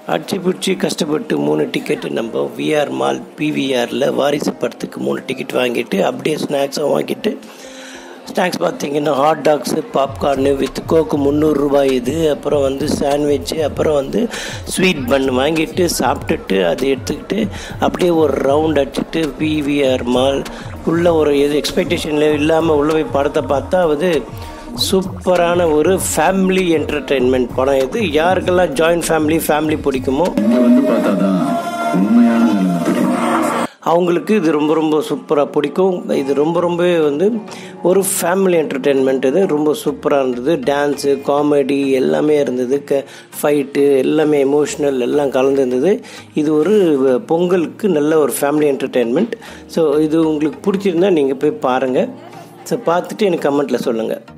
அடிச்சு பிடிச்சி கஷ்டப்பட்டு மூணு டிக்கெட்டு நம்ம விஆர் மால் பிவிஆரில் வாரிசு படத்துக்கு மூணு டிக்கெட் வாங்கிட்டு அப்படியே ஸ்நாக்ஸும் வாங்கிட்டு ஸ்நாக்ஸ் பார்த்தீங்கன்னா hot dogs popcorn with coke முந்நூறுரூபாய் இது அப்புறம் வந்து சாண்ட்விட்சு அப்புறம் வந்து ஸ்வீட் பன் வாங்கிட்டு சாப்பிட்டுட்டு அதை எடுத்துக்கிட்டு அப்படியே ஒரு ரவுண்ட் அடிச்சுட்டு பிவிஆர் மால் உள்ள ஒரு எது எக்ஸ்பெக்டேஷனில் இல்லாமல் உள்ள போய் படத்தை பார்த்தா அது சூப்பரான ஒரு ஃபேமிலி என்டர்டெயின்மெண்ட் படம் இது யாருக்கெல்லாம் ஜாயின்ட் ஃபேமிலி ஃபேமிலி பிடிக்குமோ இங்க வந்து பார்த்தாதான் உண்மையான நிலைமை தெரியும் அவங்களுக்கு இது ரொம்ப ரொம்ப சூப்பராக பிடிக்கும் இது ரொம்ப ரொம்பவே வந்து ஒரு ஃபேமிலி என்டர்டெயின்மெண்ட் இது ரொம்ப சூப்பராக இருந்தது டான்ஸு காமெடி எல்லாமே இருந்தது க ஃபைட்டு எல்லாமே எமோஷ்னல் எல்லாம் கலந்து இருந்தது இது ஒரு பொங்கலுக்கு நல்ல ஒரு ஃபேமிலி என்டர்டெயின்மெண்ட் ஸோ இது உங்களுக்கு பிடிச்சிருந்தா நீங்கள் போய் பாருங்கள் ஸோ பார்த்துட்டு எனக்கு கமெண்ட்டில் சொல்லுங்கள்